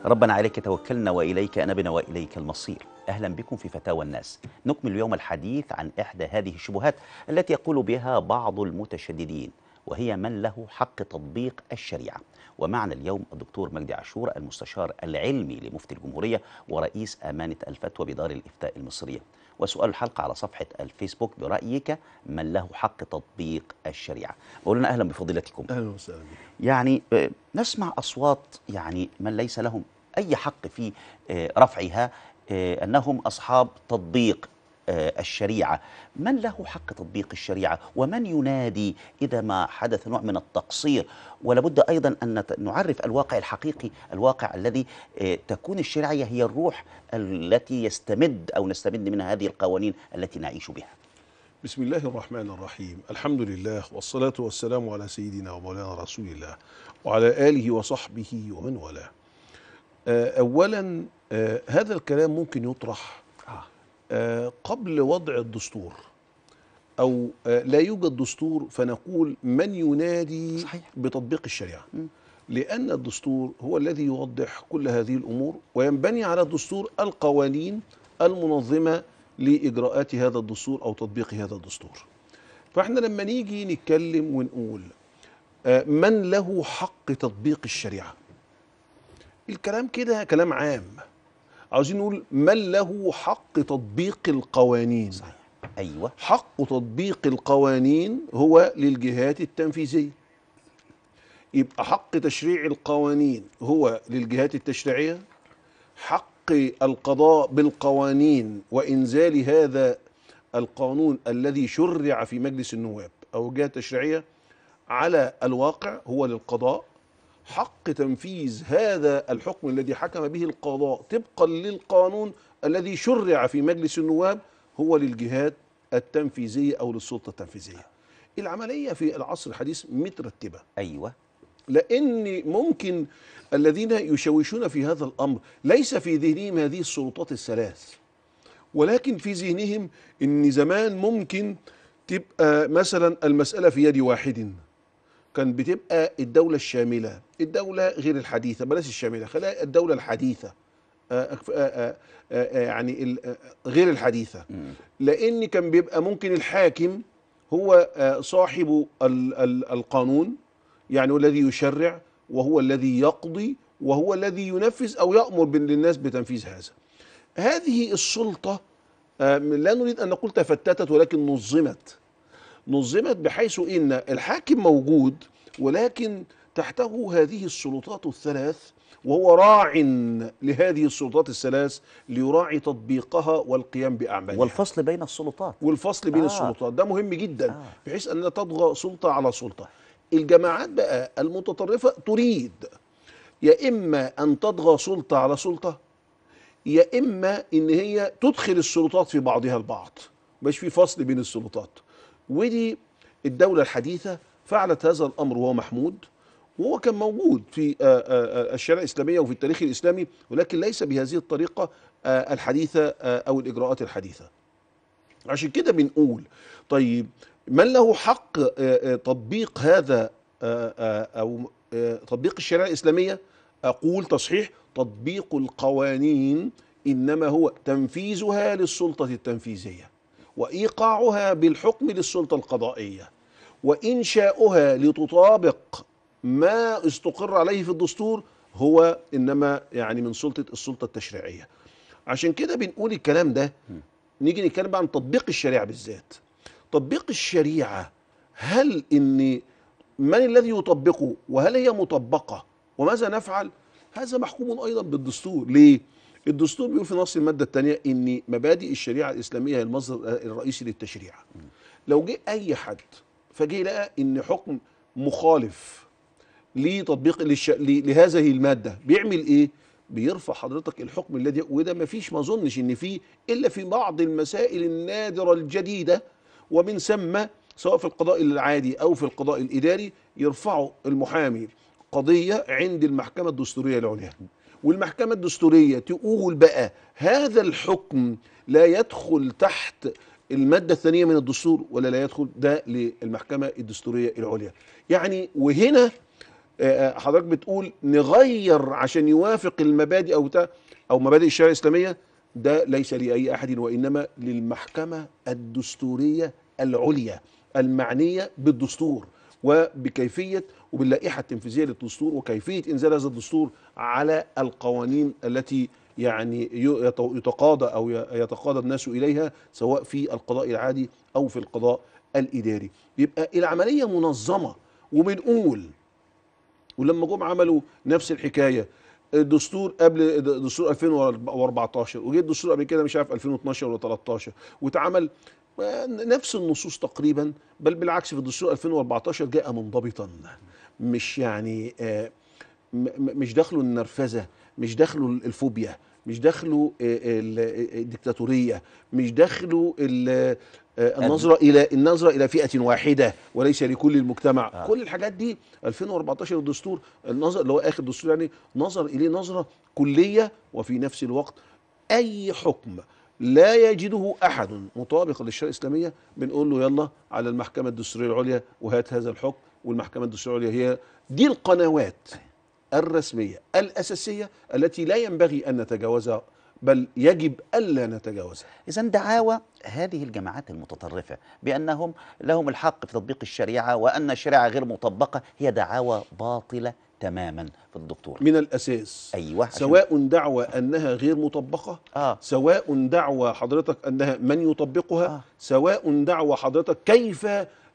ربنا عليك توكلنا واليك انبنا واليك المصير. اهلا بكم في فتاوى الناس. نكمل اليوم الحديث عن احدى هذه الشبهات التي يقول بها بعض المتشددين وهي من له حق تطبيق الشريعه. ومعنا اليوم الدكتور مجدي عاشور المستشار العلمي لمفتي الجمهوريه ورئيس امانه الفتوى بدار الافتاء المصريه. وسؤال الحلقه على صفحه الفيسبوك برايك من له حق تطبيق الشريعه. مولانا اهلا بفضيلتكم. اهلا وسهلا بك يعني آه، نسمع اصوات يعني من ليس لهم اي حق في آه، رفعها آه، انهم اصحاب تطبيق آه، الشريعه، من له حق تطبيق الشريعه؟ ومن ينادي اذا ما حدث نوع من التقصير؟ ولابد ايضا ان نت- نعرف الواقع الحقيقي، الواقع الذي آه، تكون الشريعه هي الروح التي يستمد او نستمد منها هذه القوانين التي نعيش بها. بسم الله الرحمن الرحيم الحمد لله والصلاة والسلام على سيدنا ومولانا رسول الله وعلى آله وصحبه ومن والاه آه، أولا آه، هذا الكلام ممكن يطرح آه. آه، قبل وضع الدستور أو آه، لا يوجد دستور فنقول من ينادي صحيح. بتطبيق الشريعة م. لأن الدستور هو الذي يوضح كل هذه الأمور وينبني على الدستور القوانين المنظمة لإجراءات هذا الدستور أو تطبيق هذا الدستور فإحنا لما نيجي نتكلم ونقول آه، من له حق تطبيق الشريعة الكلام كده كلام عام عاوزين نقول من له حق تطبيق القوانين صحيح. ايوه حق تطبيق القوانين هو للجهات التنفيذية يبقى حق تشريع القوانين هو للجهات التشريعية حق القضاء بالقوانين وإنزال هذا القانون الذي شرع في مجلس النواب أو الجهة التشريعية على الواقع هو للقضاء حق تنفيذ هذا الحكم الذي حكم به القضاء طبقا للقانون الذي شرع في مجلس النواب هو للجهات التنفيذية أو للسلطة التنفيذية العملية في العصر الحديث مترتبة ايوه لأن ممكن الذين يشوشون في هذا الأمر ليس في ذهنهم هذه السلطات الثلاث ولكن في ذهنهم ان زمان ممكن تبقى مثلا المسألة في يد واحد كان بتبقى الدولة الشاملة الدولة غير الحديثة بلاش الشاملة خليها الدولة الحديثة آه، آه، آه، آه، يعني ال- آه، غير الحديثة مم. لان كان بيبقى ممكن الحاكم هو آه، صاحب ال- ال- القانون يعني هو الذي يشرع وهو الذي يقضي وهو الذي ينفذ او يامر بال- الناس بتنفيذ هذا هذه السلطه آه، لا نريد ان نقول تفتتت ولكن نظمت نظمت بحيث ان الحاكم موجود ولكن تحته هذه السلطات الثلاث وهو راع لهذه السلطات الثلاث ليراعي تطبيقها والقيام باعمالها والفصل بين السلطات والفصل بين آه. آه. السلطات ده مهم جدا آه. آه. بحيث ان لا تطغى سلطه على سلطه الجماعات بقى المتطرفه تريد يا اما ان تطغى سلطه على سلطه يا اما ان هي تدخل السلطات في بعضها البعض مش في فصل بين السلطات ودي الدوله الحديثه فعلت هذا الامر وهو محمود وهو كان موجود في آه، آه، آه، الشريعه الاسلاميه وفي التاريخ الاسلامي ولكن ليس بهذه الطريقه آه، الحديثه آه، او الاجراءات الحديثه عشان كده بنقول طيب من له حق آه، آه، تطبيق هذا آه، آه، او آه، تطبيق الشريعه الاسلاميه اقول تصحيح تطبيق القوانين انما هو تنفيذها للسلطه التنفيذيه وايقاعها بالحكم للسلطه القضائيه وانشاؤها لتطابق ما استقر عليه في الدستور هو انما يعني من سلطه السلطه التشريعيه عشان كده بنقول الكلام ده نيجي نتكلم بقى عن تطبيق الشريعه بالذات تطبيق الشريعه هل ان من الذي يطبقه وهل هي مطبقه وماذا نفعل هذا محكوم ايضا بالدستور ليه الدستور بيقول في نص الماده الثانيه ان مبادئ الشريعه الاسلاميه هي المصدر الرئيسي للتشريع لو جه اي حد فجه لقى ان حكم مخالف لتطبيق للش... ل- لهذه الماده بيعمل ايه بيرفع حضرتك الحكم الذي وده ما فيش ما اظنش ان فيه الا في بعض المسائل النادره الجديده ومن ثم سواء في القضاء العادي او في القضاء الاداري يرفعوا المحامي قضيه عند المحكمه الدستوريه العليا والمحكمه الدستوريه تقول بقى هذا الحكم لا يدخل تحت الماده الثانيه من الدستور ولا لا يدخل ده للمحكمه الدستوريه العليا يعني وهنا آه، حضرتك بتقول نغير عشان يوافق المبادئ او بتاع او مبادئ الشريعه الاسلاميه ده ليس لاي احد وانما للمحكمه الدستوريه العليا المعنيه بالدستور وبكيفيه وباللائحه التنفيذيه للدستور وكيفيه انزال هذا الدستور على القوانين التي يعني يت- يتقاضى او ي- يتقاضى الناس اليها سواء في القضاء العادي او في القضاء الاداري يبقى العمليه منظمه وبنقول ولما جم عملوا نفس الحكايه الدستور قبل دستور 2014 وجه الدستور قبل كده مش عارف 2012 ولا 13 واتعمل نفس النصوص تقريبا بل بالعكس في الدستور 2014 جاء منضبطا مش يعني آه، م- م- مش داخله النرفزه مش داخله الفوبيا مش داخله آه، ال- الدكتاتوريه مش داخله ال- آه، النظره الى النظره الى فئه واحده وليس لكل المجتمع آه. كل الحاجات دي 2014 الدستور النظر اللي هو اخر دستور يعني نظر اليه نظره كليه وفي نفس الوقت اي حكم لا يجده احد مطابقا للشريعه الاسلاميه بنقول له يلا على المحكمه الدستوريه العليا وهات هذا الحكم والمحكمه الدستوريه العليا هي دي القنوات الرسميه الاساسيه التي لا ينبغي ان نتجاوزها بل يجب الا نتجاوزها إذا دعاوى هذه الجماعات المتطرفة بأنهم لهم الحق في تطبيق الشريعة وأن الشريعة غير مطبقة هي دعاوى باطلة تماما في الدكتور من الاساس أيوة عشان- سواء دعوى انها غير مطبقه آه سواء دعوى حضرتك انها من يطبقها آه. سواء دعوى حضرتك كيف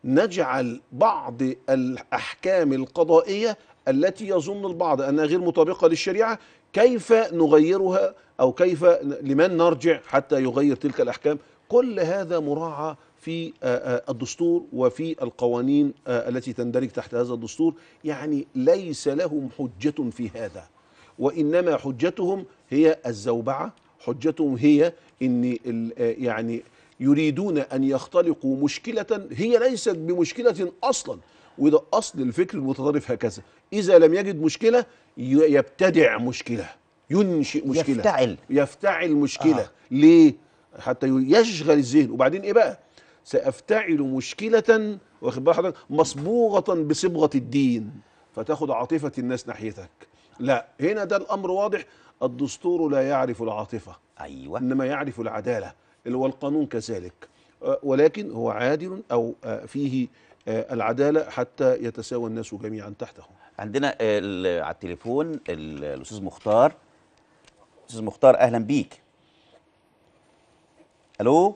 نجعل بعض الاحكام القضائيه التي يظن البعض انها غير مطابقه للشريعه كيف نغيرها او كيف ن- لمن نرجع حتى يغير تلك الاحكام كل هذا مراعى في آه، آه، الدستور وفي القوانين آه، التي تندرج تحت هذا الدستور يعني ليس لهم حجه في هذا وانما حجتهم هي الزوبعه حجتهم هي ان ال- آه يعني يريدون ان يختلقوا مشكله هي ليست بمشكله اصلا وده اصل الفكر المتطرف هكذا اذا لم يجد مشكله ي- يبتدع مشكله ينشئ مشكله يفتعل يفتعل مشكله آه. آه. ليه حتى يشغل الذهن وبعدين ايه بقى سافتعل مشكله واخد بال حضرتك مصبوغه بصبغه الدين فتاخد عاطفه الناس ناحيتك لا هنا ده الامر واضح الدستور لا يعرف العاطفه أيوة انما يعرف العداله اللي هو القانون كذلك آه، ولكن هو عادل او آه، فيه آه، العداله حتى يتساوى الناس جميعا تحته عندنا ال- على التليفون ال- الأستاذ مختار أستاذ مختار أهلا بيك ألو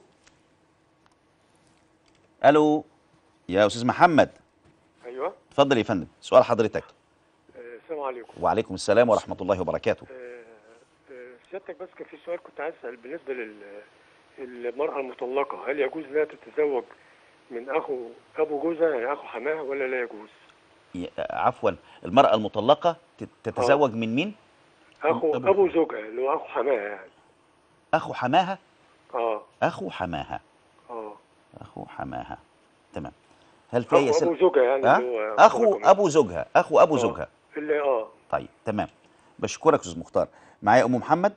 ألو يا أستاذ محمد ايوه اتفضل يا فندم سؤال حضرتك آه، السلام عليكم وعليكم السلام ورحمة الله وبركاته آه، آه، سيادتك بس كان في سؤال كنت عايز اسال بالنسبه لل المرأة المطلقة هل يجوز لها تتزوج من أخو أبو جوزها يعني أخو حماها ولا لا يجوز؟ ي- عفوا المرأة المطلقة تت- تتزوج من مين؟ أخو أبو- أبو زوجها اللي هو أخو حماها يعني أخو حماها أه أخو حماها أه أخو حماها تمام هل في أي أخو أبو أسئلة؟ زوجها يعني أه؟ اللي هو أخو مطلقة أبو زوجها أخو أبو آه. زوجها اللي أه طيب تمام بشكرك أستاذ مختار معايا أم محمد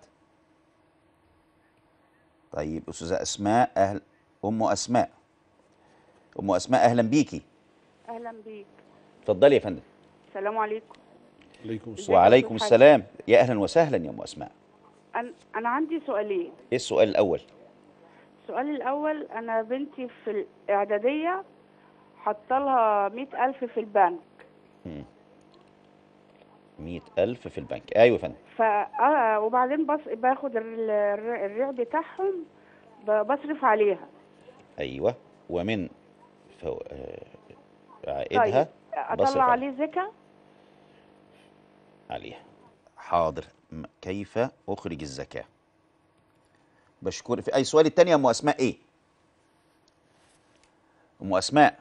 طيب أستاذة أسماء أهل أم أسماء أم أسماء أهلا بيكي اهلا بيك اتفضلي يا فندم السلام عليكم عليكم ازيك يا وعليكم أستاذ حسن؟ السلام يا أهلا وسهلا يا أم أسماء انا انا عندي سؤالين إيه السؤال الأول؟ السؤال الاول انا بنتي في الاعداديه حاطه لها 100000 في البنك مئة ألف في البنك أيوة يا فندم ف آه، وبعدين بص باخد ال- الر- الريع بتاعهم ب- بصرف عليها أيوة ومن فو... آه، عائدها طيب بصرف اطلع عليها. عليه زكاه عليها حاضر م- كيف أخرج الزكاة بشكر في أي سؤال التاني يا أم أسماء إيه أم أسماء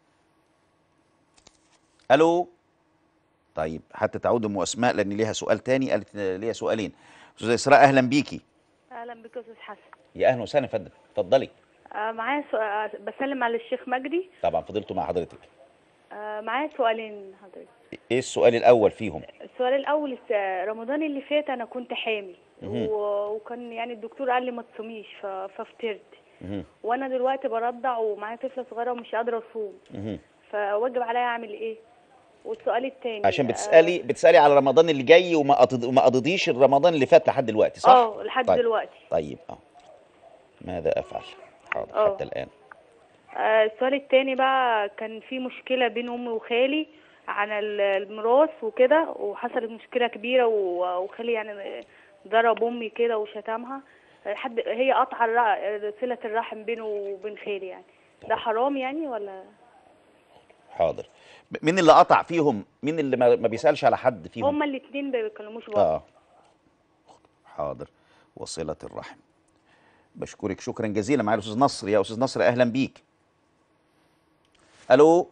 ألو طيب حتى تعود أم أسماء لأن ليها سؤال تاني قالت ليها سؤالين أستاذة إسراء أهلا بيكي اهلا بك يا استاذ حسن يا أهلا وسهلا يا فندم اتفضلي آه معايا سؤال بسلم على الشيخ مجدي طبعا فضلته مع حضرتك آه معايا سؤالين حضرتك إيه السؤال الأول فيهم السؤال الاول الس- رمضان اللي فات انا كنت حامل مهم. و- وكان يعني الدكتور قال لي ما تصوميش ف- ففطرت مهم. وانا دلوقتي برضع ومعايا طفله صغيره ومش قادره اصوم مهم. فواجب عليا اعمل ايه والسؤال التاني عشان بتسالي بتسالي على رمضان اللي جاي وما قض- وما قضيتيش الرمضان اللي فات لحد دلوقتي صح اه لحد طيب. دلوقتي طيب اه ماذا افعل حاضر آه. حتى الان آه، السؤال التاني بقى كان في مشكلة بين أمي وخالي عن ال- الميراث وكده وحصلت مشكلة كبيرة و- وخالي يعني ضرب أمي كده وشتمها لحد هي قطع الر- صلة الرحم بينه وبين خالي يعني ده حرام يعني ولا حاضر ب- مين اللي قطع فيهم مين اللي ما ما بيسالش على حد فيهم هما الاتنين ما بيتكلموش بعض اه حاضر وصلة الرحم بشكرك شكرا جزيلا معايا الاستاذ نصر يا استاذ نصر اهلا بيك الو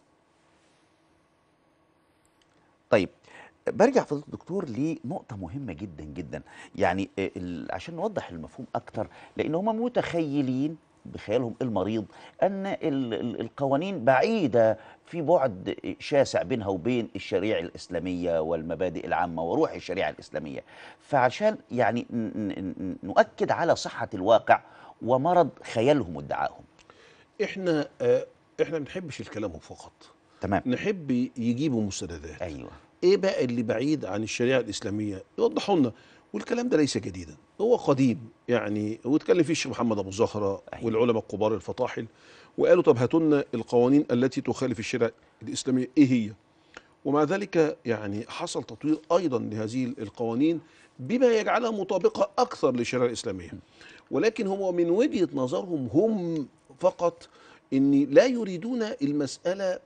طيب برجع فضيله الدكتور لنقطة مهمة جدا جدا يعني آه، ال- عشان نوضح المفهوم أكتر لأن هم متخيلين بخيالهم المريض أن ال- ال- القوانين بعيدة في بعد شاسع بينها وبين الشريعة الإسلامية والمبادئ العامة وروح الشريعة الإسلامية فعشان يعني ن- ن- ن- نؤكد على صحة الواقع ومرض خيالهم وادعائهم احنا آه احنا ما بنحبش الكلام فقط تمام نحب يجيبوا مستندات أيوه ايه بقى اللي بعيد عن الشريعه الاسلاميه يوضحوا لنا والكلام ده ليس جديدا هو قديم يعني واتكلم فيه الشيخ محمد ابو زهره أيوة. والعلماء الكبار الفطاحل وقالوا طب هاتوا لنا القوانين التي تخالف الشريعه الاسلاميه ايه هي ومع ذلك يعني حصل تطوير ايضا لهذه القوانين بما يجعلها مطابقه اكثر للشريعه الاسلاميه ولكن هم من وجهه نظرهم هم فقط ان لا يريدون المساله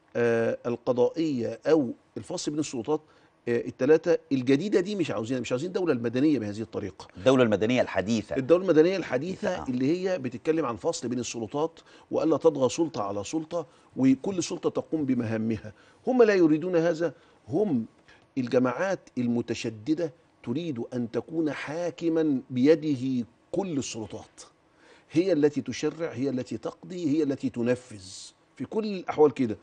آه، القضائيه او الفصل بين السلطات آه، الثلاثه الجديده دي مش عاوزينها مش عاوزين الدوله المدنيه بهذه الطريقه الدولة المدنية الحديثة الدوله المدنيه الحديثه آه. اللي هي بتتكلم عن فصل بين السلطات والا تطغى سلطه على سلطه وكل سلطه تقوم بمهامها هم لا يريدون هذا هم الجماعات المتشدده تريد ان تكون حاكما بيده كل السلطات هي التي تشرع هي التي تقضي هي التي تنفذ في كل الاحوال كده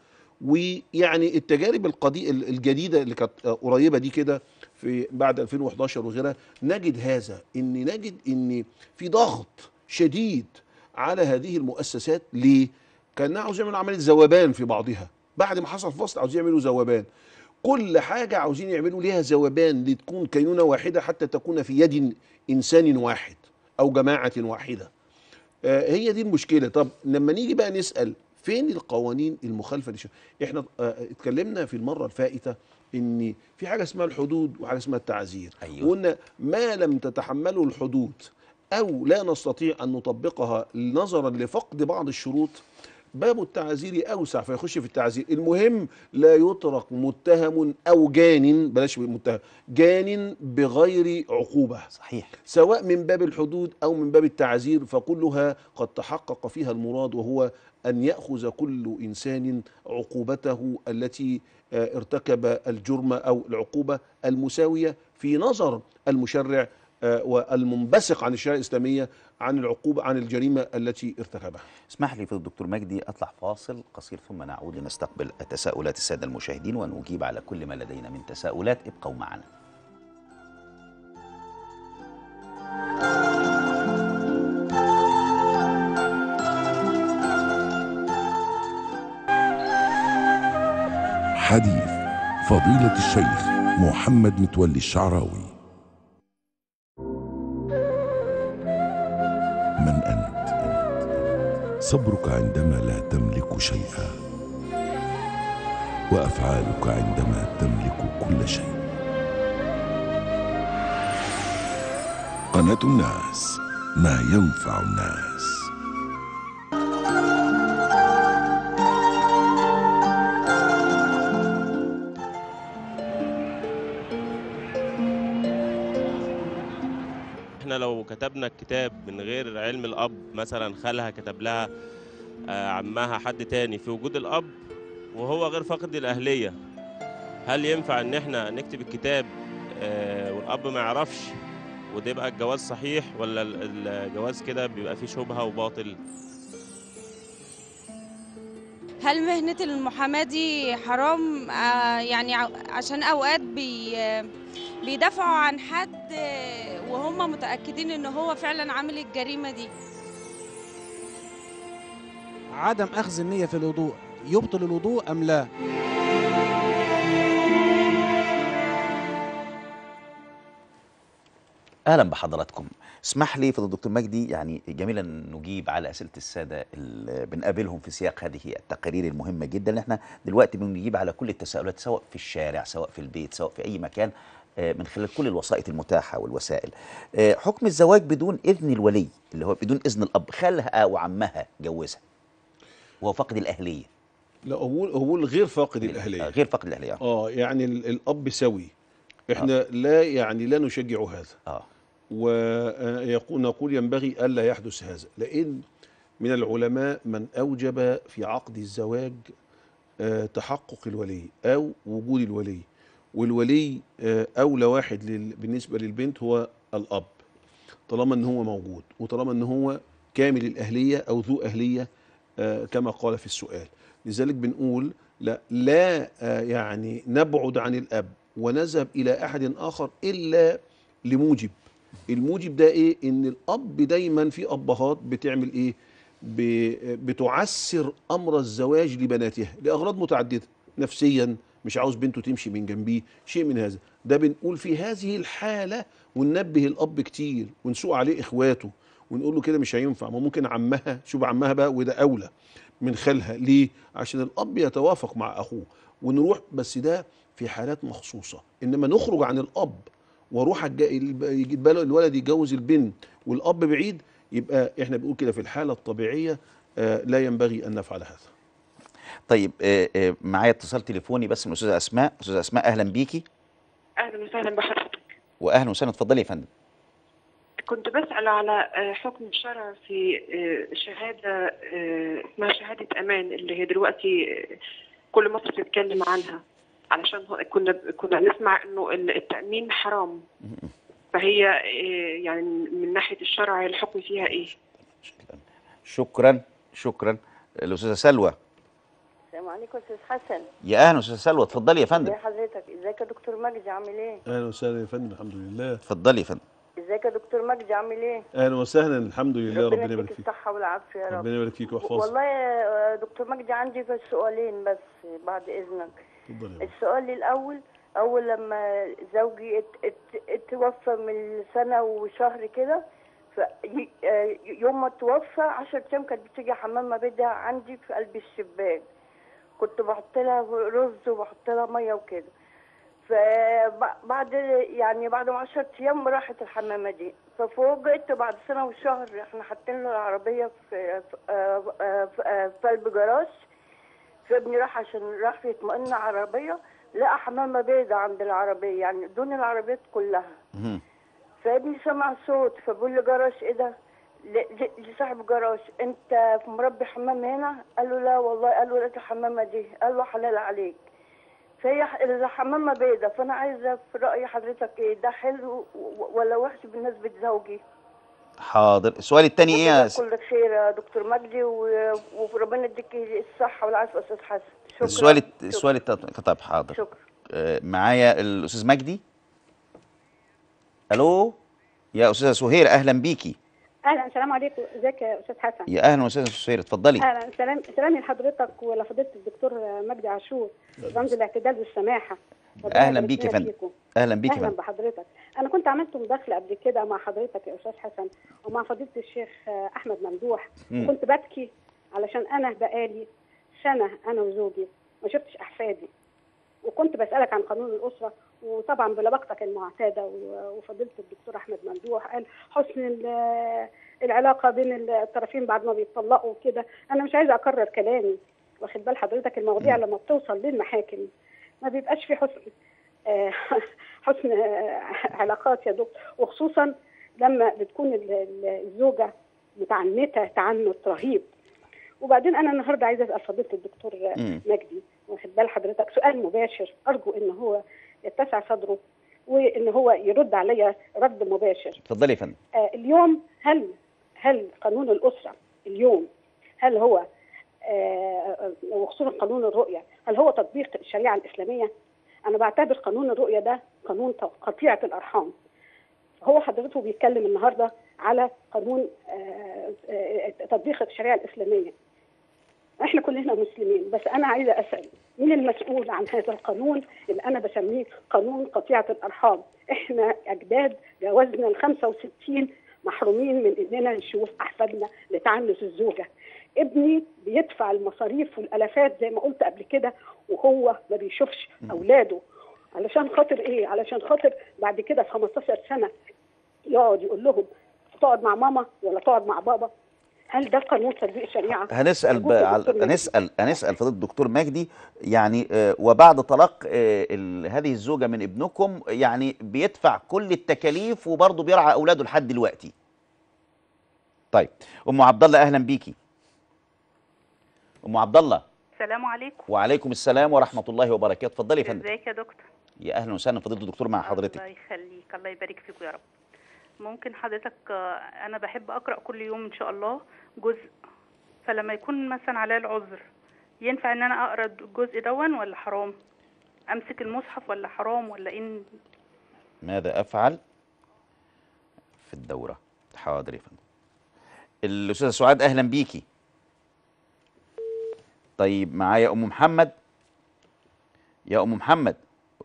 ويعني التجارب القدي الجديده اللي كانت قريبه دي كده في بعد 2011 وغيرها نجد هذا ان نجد ان في ضغط شديد على هذه المؤسسات ليه؟ كان عاوز يعملوا عمليه ذوبان في بعضها بعد ما حصل فصل عاوزين يعملوا ذوبان كل حاجه عاوزين يعملوا ليها ذوبان لتكون كينونه واحده حتى تكون في يد انسان واحد او جماعه واحده آه، هي دي المشكله طب لما نيجي بقى نسال فين القوانين المخالفه للشرع احنا آه، اتكلمنا في المره الفائته ان في حاجه اسمها الحدود وحاجه اسمها التعزير أيوة. وقلنا ما لم تتحمله الحدود او لا نستطيع ان نطبقها نظرا لفقد بعض الشروط باب التعزير اوسع فيخش في التعزير المهم لا يترك متهم او جان بلاش متهم جان بغير عقوبه صحيح سواء من باب الحدود او من باب التعزير فكلها قد تحقق فيها المراد وهو ان ياخذ كل انسان عقوبته التي آه، ارتكب الجرم او العقوبه المساويه في نظر المشرع آه، والمنبثق عن الشريعه الاسلاميه عن العقوبه عن الجريمه التي ارتكبها. اسمح لي في الدكتور مجدي اطلع فاصل قصير ثم نعود لنستقبل تساؤلات الساده المشاهدين ونجيب على كل ما لدينا من تساؤلات ابقوا معنا حديث فضيلة الشيخ محمد متولي الشعراوي من أنت؟ صبرك عندما لا تملك شيئا وأفعالك عندما تملك كل شيء قناة الناس ما ينفع الناس احنا لو كتبنا الكتاب من غير علم الاب مثلا خالها كتب لها آه، عمها حد تاني في وجود الاب وهو غير فاقد الاهليه هل ينفع ان احنا نكتب الكتاب آه، والاب ما يعرفش وده يبقى الجواز صحيح ولا ال- الجواز كده بيبقى فيه شبهه وباطل هل مهنة المحاماة دي حرام آه، يعني ع- عشان أوقات بي آه، بيدافعوا عن حد آه، وهم متأكدين إن هو فعلا عامل الجريمة دي عدم أخذ النية في الوضوء يبطل الوضوء أم لا؟ اهلا بحضراتكم اسمح لي فضل الدكتور مجدي يعني جميل ان نجيب على اسئله الساده اللي بنقابلهم في سياق هذه التقارير المهمه جدا ان احنا دلوقتي بنجيب على كل التساؤلات سواء في الشارع سواء في البيت سواء في اي مكان آه، من خلال كل الوسائط المتاحه والوسائل آه، حكم الزواج بدون اذن الولي اللي هو بدون اذن الاب خالها او عمها جوزها وهو فاقد الاهليه لا هو هو غير فاقد آه، الاهليه غير فاقد الاهليه اه اه يعني ال- الاب سوي احنا لا يعني لا نشجع هذا اه ويقول نقول ينبغي الا يحدث هذا لان من العلماء من اوجب في عقد الزواج آه، تحقق الولي او وجود الولي والولي آه، اولى واحد لل- بالنسبه للبنت هو الاب طالما ان هو موجود وطالما ان هو كامل الاهليه او ذو اهليه آه، كما قال في السؤال لذلك بنقول لا لا آه، يعني نبعد عن الاب ونذهب الى احد اخر الا لموجب الموجب ده ايه ان الاب دايما في ابهات بتعمل ايه ب- بتعسر امر الزواج لبناتها لاغراض متعدده نفسيا مش عاوز بنته تمشي من جنبيه شيء من هذا ده بنقول في هذه الحاله وننبه الاب كتير ونسوق عليه اخواته ونقول له كده مش هينفع ما ممكن عمها شوف عمها بقى وده اولى من خالها ليه عشان الاب يتوافق مع اخوه ونروح بس ده في حالات مخصوصه انما نخرج عن الاب واروح أتج- الب- يتبال- الولد يتجوز البنت والاب بعيد يبقى احنا بنقول كده في الحاله الطبيعيه آه، لا ينبغي ان نفعل هذا طيب آه، آه، معايا اتصال تليفوني بس من الاستاذه اسماء استاذه اسماء اهلا بيكي اهلا وسهلا بحضرتك واهلا وسهلا اتفضلي يا فندم كنت بسأل على آه، حكم الشرع في آه، شهادة آه، اسمها شهادة أمان اللي هي دلوقتي آه، كل مصر بتتكلم عنها علشان هو- كنا كنا نسمع إنه ال- التأمين حرام فهي آه، يعني من ناحية الشرع الحكم فيها إيه؟ شكرا شكرا الاستاذه سلوى السلام عليكم استاذ حسن يا اهلا استاذه سلوى اتفضلي يا فندم ازي حضرتك ازيك يا دكتور مجدي عامل ايه اهلا وسهلا يا فندم الحمد لله اتفضلي يا فندم ازيك يا دكتور مجدي عامل ايه اهلا وسهلا الحمد لله ربنا يبارك يديك فيك الصحه والعافيه يا رب ربنا يبارك فيك ويحفظك والله يا دكتور مجدي عندي بس سؤالين بس بعد اذنك اتفضل يا رب. السؤال الاول اول لما زوجي ات ات اتوفى من سنه وشهر كده ف ي- آه، يوم ما توفى 10 ايام كانت بتيجي حمامه بيضاء عندي في قلب الشباك كنت بحط لها رز وبحط لها ميه وكده فبعد يعني بعد ما 10 ايام راحت الحمامه دي ففوجئت بعد سنه وشهر احنا حاطين له العربيه في في- آه، آه، في آه، في قلب جراج فابني راح عشان راح يطمئن على العربيه لقى حمامه بيضة عند العربيه يعني دون العربيات كلها مهم. فابني سمع صوت فبقول له جراج ايه ده ل- ل- لصاحب جراج انت مربي حمام هنا قال له لا والله قال له لقيت الحمامه دي قال له حلال عليك فهي ح- الحمامه بيضة فانا عايزه في راي حضرتك ايه ده حلو و- ولا وحش بالنسبه لزوجي حاضر السؤال الثاني ايه يا س- كل خير يا دكتور مجدي و- وربنا يديك الصحه والعافيه يا استاذ حسن شكرا السؤال الت- شكرا. السؤال الت- طب حاضر شكرا آه، معايا الاستاذ مجدي الو يا استاذه سهير اهلا بيكي اهلا السلام عليكم ازيك يا استاذ حسن يا اهلا وسهلا استاذ سهير اتفضلي اهلا سلام سلامي لحضرتك ولفضيله الدكتور مجدي عاشور رمز الاعتدال والسماحه ربنا اهلا يبارك بيك يا لنا فندم فيكم. اهلا بيك يا اهلا فندم بحضرتك انا كنت عملت مداخله قبل كده مع حضرتك يا استاذ حسن ومع فضيله الشيخ آه، احمد ممدوح مم. وكنت ببكي علشان انا بقالي سنه انا وزوجي ما شفتش احفادي وكنت بسالك عن قانون الاسره وطبعا بلبقتك المعتاده و- وفضيله الدكتور احمد ممدوح قال حسن ال- العلاقه بين الطرفين بعد ما بيتطلقوا كده انا مش عايزه اكرر كلامي واخد بال حضرتك المواضيع لما بتوصل للمحاكم ما بيبقاش في حسن آه، حسن آه، علاقات يا دكتور وخصوصا لما بتكون ال- ال- الزوجه متعنته تعنت رهيب وبعدين انا النهارده عايزه اسال فضيله الدكتور آه، مم. مجدي واخد بال حضرتك سؤال مباشر ارجو ان هو يتسع صدره وان هو يرد عليا رد مباشر اتفضلي يا فندم آه، اليوم هل هل قانون الاسره اليوم هل هو آه، وخصوصا قانون الرؤيه هل هو تطبيق الشريعه الاسلاميه؟ انا بعتبر قانون الرؤيه ده قانون قطيعه الارحام. هو حضرته بيتكلم النهارده على قانون آه، آه، تطبيق الشريعه الاسلاميه. احنا كلنا مسلمين بس انا عايزه اسال مين المسؤول عن هذا القانون اللي انا بسميه قانون قطيعه الارحام احنا اجداد جوازنا ال 65 محرومين من اننا نشوف احفادنا لتعنس الزوجه ابني بيدفع المصاريف والالافات زي ما قلت قبل كده وهو ما بيشوفش اولاده علشان خاطر ايه علشان خاطر بعد كده في 15 سنه يقعد يقول لهم تقعد مع ماما ولا تقعد مع بابا هل ده قانون تطبيق شريعه هنسال يجوز بقى يا دكتور على- مجدي؟ هنسال هنسال فضيله الدكتور مجدي يعني آه، وبعد طلاق آه، ال- هذه الزوجه من ابنكم يعني بيدفع كل التكاليف وبرضه بيرعى اولاده لحد دلوقتي طيب ام عبد الله اهلا بيكي ام عبد الله السلام عليكم وعليكم السلام ورحمه الله وبركاته اتفضلي يا فندم ازيك يا دكتور يا اهلا وسهلا فضيله الدكتور مع الله حضرتك يخليك الله يبارك فيك يا رب ممكن حضرتك آه، انا بحب اقرا كل يوم ان شاء الله جزء فلما يكون مثلا عليا العذر ينفع ان انا اقرا الجزء دون ولا حرام امسك المصحف ولا حرام ولا ان ماذا افعل في الدوره حاضر يا فندم الاستاذه سعاد اهلا بيكي طيب معايا ام محمد يا ام محمد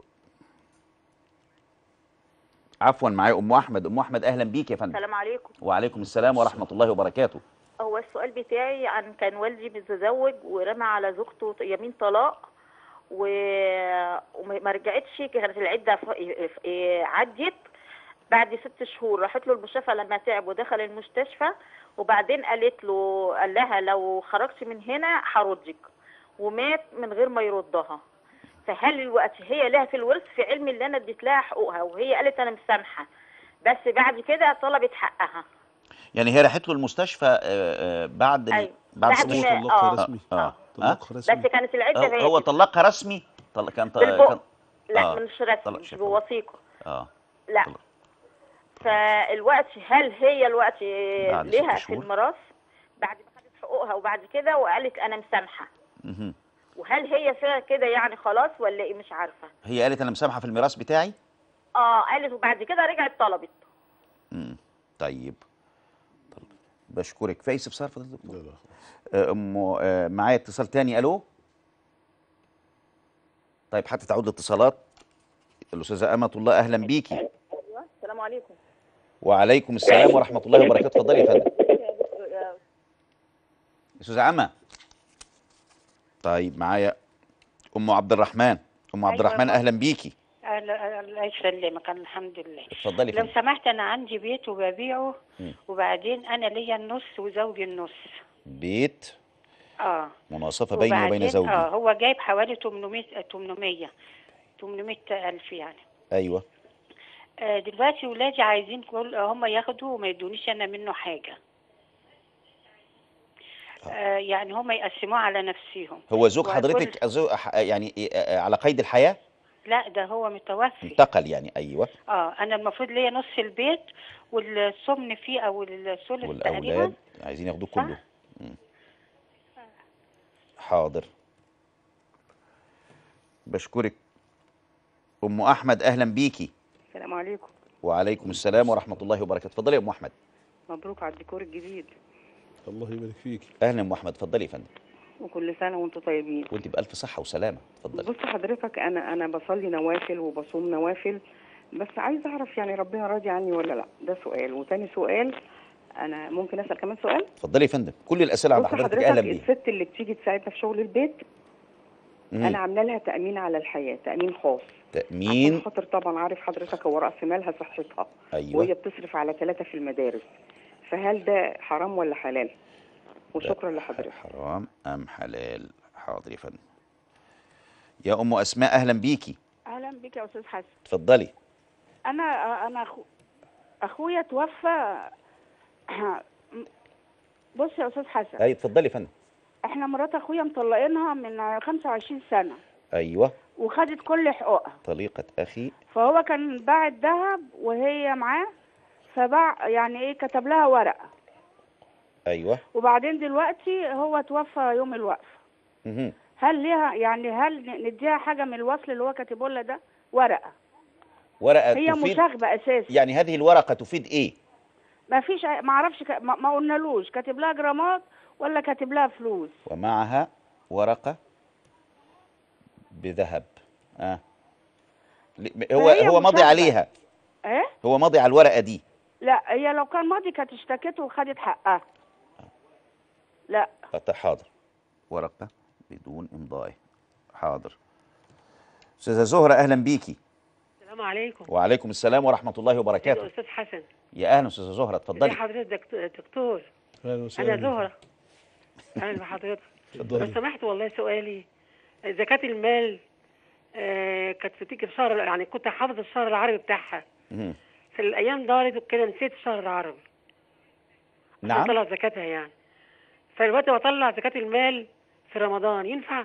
عفوا معايا ام احمد ام احمد اهلا بيك يا فندم السلام عليكم وعليكم السلام ورحمه الله وبركاته هو السؤال بتاعي عن كان والدي متزوج ورمى على زوجته يمين طلاق و... وما رجعتش كانت العده ف... ف- عدت بعد ست شهور راحت له المستشفى لما تعب ودخل المستشفى وبعدين قالت له قال لها لو خرجت من هنا هردك ومات من غير ما يردها فهل الوقت هي لها في الورث في علم اللي انا اديت لها حقوقها وهي قالت انا مسامحه بس بعد كده طلبت حقها يعني هي راحت له المستشفى آه، آه، بعد ال- أيوة. بعد بعد ست ما- شهور. آه. رسمي. اه طلاق آه. رسمي بس كانت العده هو- هو فاتت. طلقها رسمي طلق كان بالبق. كان لا آه. مش رسمي طلق مش شفوي. بوثيقه اه لا فالوقت هل هي الوقت بعد لها ست في شهور. الميراث بعد ما خدت حقوقها وبعد كده وقالت انا مسامحه مهم. وهل هي فيها كده يعني خلاص ولا ايه مش عارفه هي قالت انا مسامحه في الميراث بتاعي اه قالت وبعد كده رجعت طلبت مم. طيب طيب. بشكرك في استفسار فضيله الدكتور آه، ام آه، معايا اتصال تاني الو طيب حتى تعود الاتصالات الاستاذه امه الله اهلا بيكي ايوه السلام عليكم وعليكم السلام ورحمه الله وبركاته اتفضلي يا فندم استاذه امه طيب معايا ام عبد الرحمن ام عبد أيوة الرحمن يا اهلا بيكي الله الله يسلمك أنا الحمد لله اتفضلي لو فندم سمحت انا عندي بيت وببيعه مم. وبعدين انا ليا النص وزوجي النص بيت اه مناصفه بيني وبين وبعدين زوجي اه هو جايب حوالي 800 800 800 الف يعني ايوه آه دلوقتي ولادي عايزين كل هم ياخدوا وما يدونيش انا منه حاجه آه يعني هم يقسموه على نفسهم هو زوج وكل- حضرتك أزو... ح- يعني إيه، آه، على قيد الحياه لا ده هو متوفي انتقل يعني ايوه اه انا المفروض ليا نص البيت والسمن فيه او الثلث تقريبا والاولاد عايزين ياخدوه كله مم. حاضر بشكرك ام احمد اهلا بيكي السلام عليكم وعليكم السلام ورحمه الله وبركاته اتفضلي يا ام احمد مبروك على الديكور الجديد الله يبارك فيك اهلا يا ام احمد اتفضلي يا فندم وكل سنه وانتم طيبين وانت بالف صحه وسلامه اتفضلي بص حضرتك انا انا بصلي نوافل وبصوم نوافل بس عايز اعرف يعني ربنا راضي عني ولا لا ده سؤال وتاني سؤال انا ممكن اسال كمان سؤال اتفضلي يا فندم كل الاسئله عند بص حضرتك حضرتك اهلا بيها الست اللي بتيجي تساعدنا في شغل البيت مم. انا عامله لها تامين على الحياه تامين خاص عشان تامين خاطر طبعا عارف حضرتك هو راس مالها صحتها ايوه وهي بتصرف على ثلاثه في المدارس فهل ده حرام ولا حلال وشكرا لحضرتك حرام ام حلال حاضر يا فندم يا ام اسماء اهلا بيكي اهلا بك يا استاذ حسن اتفضلي انا انا أخو... اخويا توفى بص يا استاذ حسن اي اتفضلي يا فندم احنا مرات اخويا مطلقينها من 25 سنه ايوه وخدت كل حقوقها طليقه اخي فهو كان باع الذهب وهي معاه فباع يعني ايه كتب لها ورقه ايوه وبعدين دلوقتي هو توفى يوم الوقفه مهم. هل ليها يعني هل نديها حاجه من الوصل اللي هو كاتبه لها ده ورقه ورقه هي تفيد مشاغبه اساسا يعني هذه الورقه تفيد ايه ما فيش ما اعرفش ك... ما, ما قلنالوش كاتب لها جرامات ولا كاتب لها فلوس ومعها ورقة بذهب آه. ل- هو فهي هو ماضي مشابهة. عليها ايه هو ماضي على الورقة دي لا هي لو كان ماضي كانت اشتكته وخدت حقها لا أت- حاضر ورقة بدون إمضائه حاضر أستاذة زهرة أهلا بيكي السلام عليكم وعليكم السلام ورحمة الله وبركاته استاذ حسن يا أهلا أستاذة زهرة ازي اتفضلي حضرتك دكت- دكتور اهلا وسهلا انا زهره اهلا بحضرتك اتفضلي. لو سمحت والله سؤالي زكاة المال آه كانت بتيجي في شهر يعني كنت حافظ الشهر العربي بتاعها مم. في الايام دارت وكده نسيت الشهر العربي عشان نعم اطلع زكاتها يعني فدلوقتي بطلع زكاة المال في رمضان ينفع؟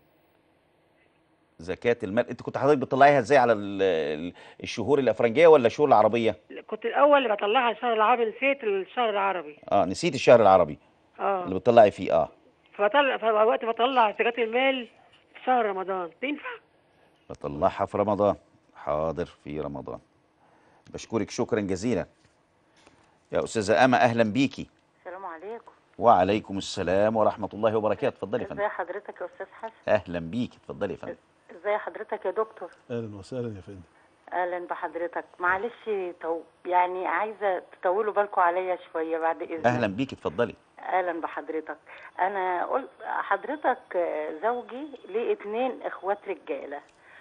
زكاة المال أنت كنت حضرتك بتطلعيها إزاي على ال- ال- الشهور الأفرنجية ولا الشهور العربية؟ كنت الاول اللي بطلعها الشهر العربي نسيت الشهر العربي اه نسيت الشهر العربي اه اللي بتطلعي فيه اه فبطلع فدلوقتي بطلع زكاة المال في شهر رمضان تنفع؟ بطلعها في رمضان حاضر في رمضان بشكرك شكرا جزيلا يا أستاذة أما أهلا بيكي السلام عليكم وعليكم السلام ورحمة الله وبركاته اتفضلي يا ازي فندم حضرتك يا استاذ حسن أهلا بيكي اتفضلي يا فندم ازي حضرتك يا دكتور اهلا وسهلا يا فندم اهلا بحضرتك معلش تو... يعني عايزه تطولوا بالكم عليا شويه بعد اذنك أهلا بيكي اتفضلي اهلا بحضرتك انا قلت حضرتك آه، زوجي ليه اتنين اخوات رجاله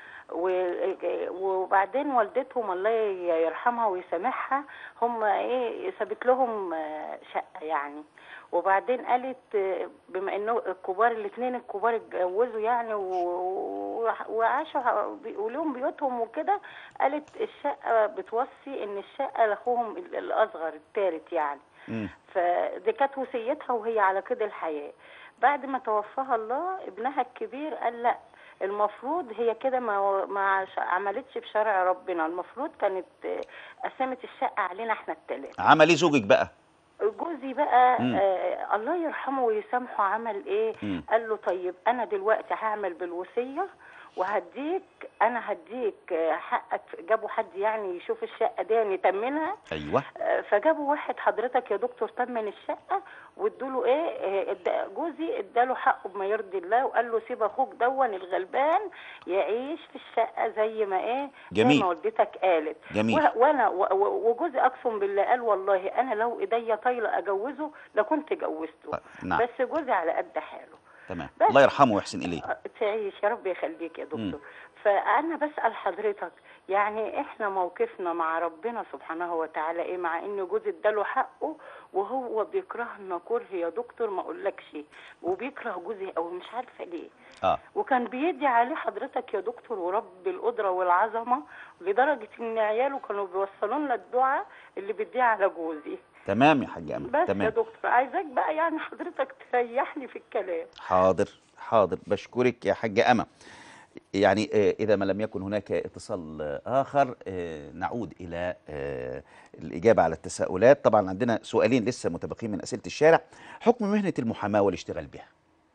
و- وبعدين والدتهم الله يرحمها ويسامحها هم ايه سابت لهم آه، شقه يعني وبعدين قالت آه، بما انه الكبار الاثنين الكبار اتجوزوا يعني و- و- وعاشوا بي- ولهم بيوتهم وكده قالت الشقه بتوصي ان الشقه لاخوهم ال- الاصغر الثالث يعني مم. فدي كانت وصيتها وهي على كده الحياة بعد ما توفاها الله ابنها الكبير قال لا المفروض هي كده ما ما ش- عملتش بشرع ربنا المفروض كانت آه، قسمت الشقة علينا احنا التلاتة عمل إيه زوجك بقى؟ جوزي بقى مم. آه الله يرحمه ويسامحه عمل ايه مم. قال له طيب انا دلوقتي هعمل بالوصيه وهديك انا هديك آه، حقك جابوا حد يعني يشوف الشقه دي يتمنها أيوه آه، فجابوا واحد حضرتك يا دكتور تمن الشقه وادوا له ايه آه، ادى- جوزي اداله حقه بما يرضي الله وقال له سيب اخوك دون الغلبان يعيش في الشقه زي ما ايه زي جميل. ما والدتك قالت جميل. وه- وانا و- و- وجوزي اقسم بالله قال والله انا لو ايديا طايله اجوزه لكنت جوزته نعم. بس جوزي على قد حاله تمام بس- الله يرحمه ويحسن إليه تعيش يا رب يخليك يا مم. دكتور فانا بسال حضرتك يعني احنا موقفنا مع ربنا سبحانه وتعالى ايه مع ان جوزي اداله حقه وهو بيكرهنا كره يا دكتور ما اقولكش وبيكره جوزي قوي مش عارفه ليه اه وكان بيدي عليه حضرتك يا دكتور ورب القدره والعظمه لدرجه ان عياله كانوا بيوصلوا لنا الدعاء اللي بيديه على جوزي تمام يا حاج أمل بس يا تمام دكتور عايزاك بقى يعني حضرتك تريحني في الكلام حاضر حاضر بشكرك يا حاج أما يعني آه، إذا ما لم يكن هناك اتصال آه، آخر آه، نعود إلى آه، الإجابة على التساؤلات طبعا عندنا سؤالين لسه متبقين من أسئلة الشارع حكم مهنة المحاماة والاشتغال بها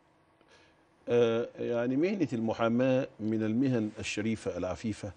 آه، يعني مهنة المحاماة من المهن الشريفة العفيفة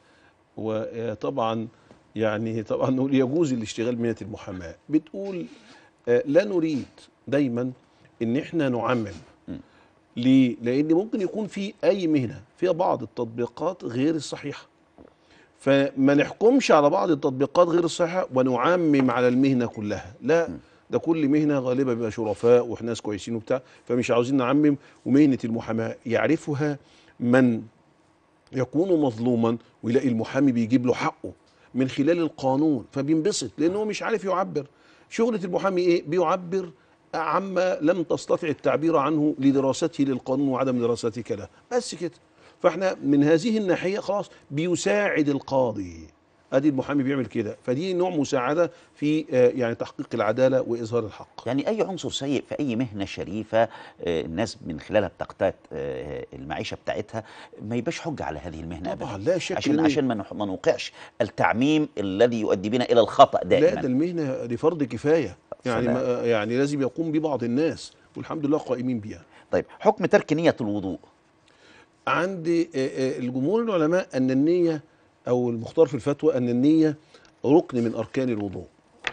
وطبعا يعني طبعا نقول يجوز الاشتغال بمهنة المحاماة بتقول آه، لا نريد دايما ان احنا نعمم ليه؟ لان ممكن يكون في اي مهنة فيها بعض التطبيقات غير الصحيحة فما نحكمش على بعض التطبيقات غير الصحيحة ونعمم على المهنة كلها لا ده كل مهنة غالبا بيبقى شرفاء وناس كويسين وبتاع فمش عاوزين نعمم ومهنة المحاماة يعرفها من يكون مظلوما ويلاقي المحامي بيجيب له حقه من خلال القانون فبينبسط لانه مش عارف يعبر شغلة المحامي ايه بيعبر عما لم تستطع التعبير عنه لدراسته للقانون وعدم دراستك له بس كده فاحنا من هذه الناحية خلاص بيساعد القاضي ادي المحامي بيعمل كده فدي نوع مساعدة في آه، يعني تحقيق العدالة واظهار الحق يعني أي عنصر سيء في أي مهنة شريفة آه، الناس من خلالها بتقتات آه، المعيشة بتاعتها ما يبقاش حجة على هذه المهنة طبعا أبدا لا شك عشان لأن- عشان ما نح- ما نوقعش التعميم الذي يؤدي بنا إلى الخطأ لا دائما ده المهنة دي فرض كفاية يعني سلام. ما يعني لازم يقوم به بعض الناس والحمد لله قائمين بيها طيب حكم ترك نية الوضوء عند آه، آه، الجمهور العلماء ان النيه او المختار في الفتوى ان النيه ركن من اركان الوضوء